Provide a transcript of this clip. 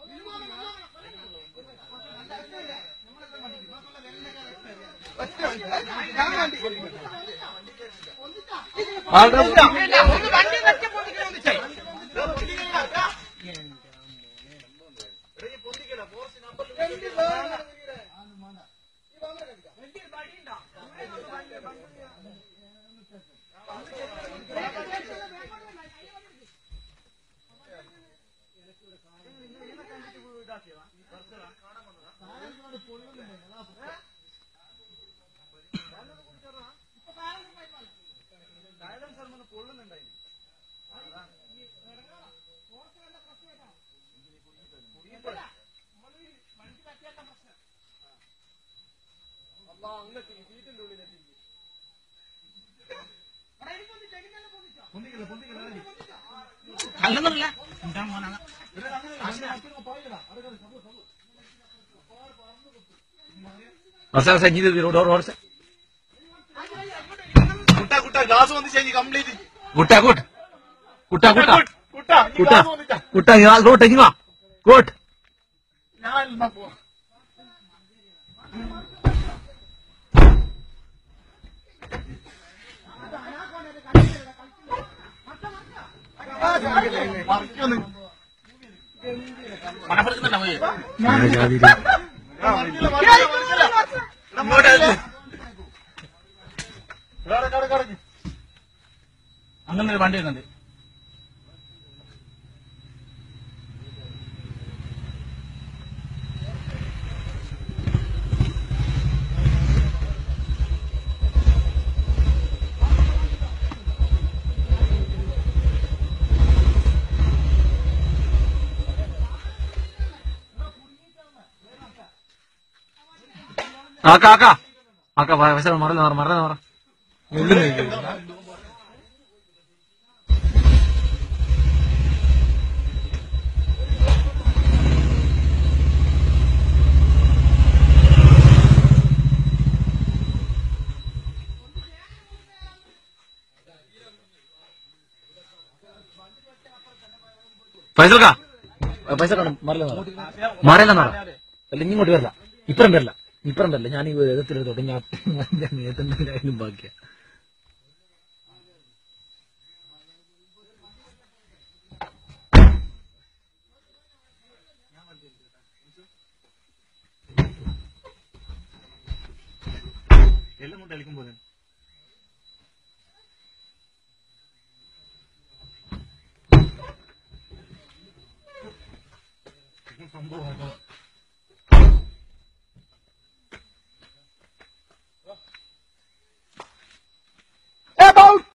ഒന്ന് വണ്ടി നിർത്തി പൊട്ടിക്കണമെന്ന് ചെയ്യും അല്ലെന്നല്ല എന്താ മോനാണ് സഞ്ജീത് റോഡ് റോഡ് കുട്ട കുട്ട ഗ്ലാസ് വന്ന് ചെയ്ത് കംപ്ലീറ്റ് കുട്ട കൂട്ട് കുട്ട കുട്ട കുട്ട ഈ കുട്ട ഗ്ലാസ് വന്നിട്ടാ കുട്ട റോഡ് തെങ്ങുക കൂട്ട് ഞാൻ എന്നാ പോവാ മറിക്കൊന്ന് മണപ്പെടുക്കുന്നുണ്ടോ പോയി ആ, മറിക്കില്ല, മറിക്കില്ല, മറിക്കില്ല. ഇങ്ങോട്ട് വരൂ. കടക്ക്, കടക്ക്, കടക്ക്. അങ്ങനെ ഒരു വണ്ടി വരുന്നുണ്ട് ആക്ക ആക്ക ആക്ക വയസ്സ മറന്നു മാറ മറന്നു മാറ പൈസൽക്കാ പൈസ കാണും മറന്നു മറയില്ലെന്ന് പറ അല്ല ഇനി ഇങ്ങോട്ട് വരില്ല ഇപ്പുറം വരില്ല ഇപ്പുറം വരില്ല ഞാൻ ഈ വിധത്തിലെടുത്തോട്ടെ ഞാൻ ഞാൻ നേരത്തെ ബാക്കിയാ എല്ലാം കൊണ്ട് കളിക്കും പോലെ സംഭവം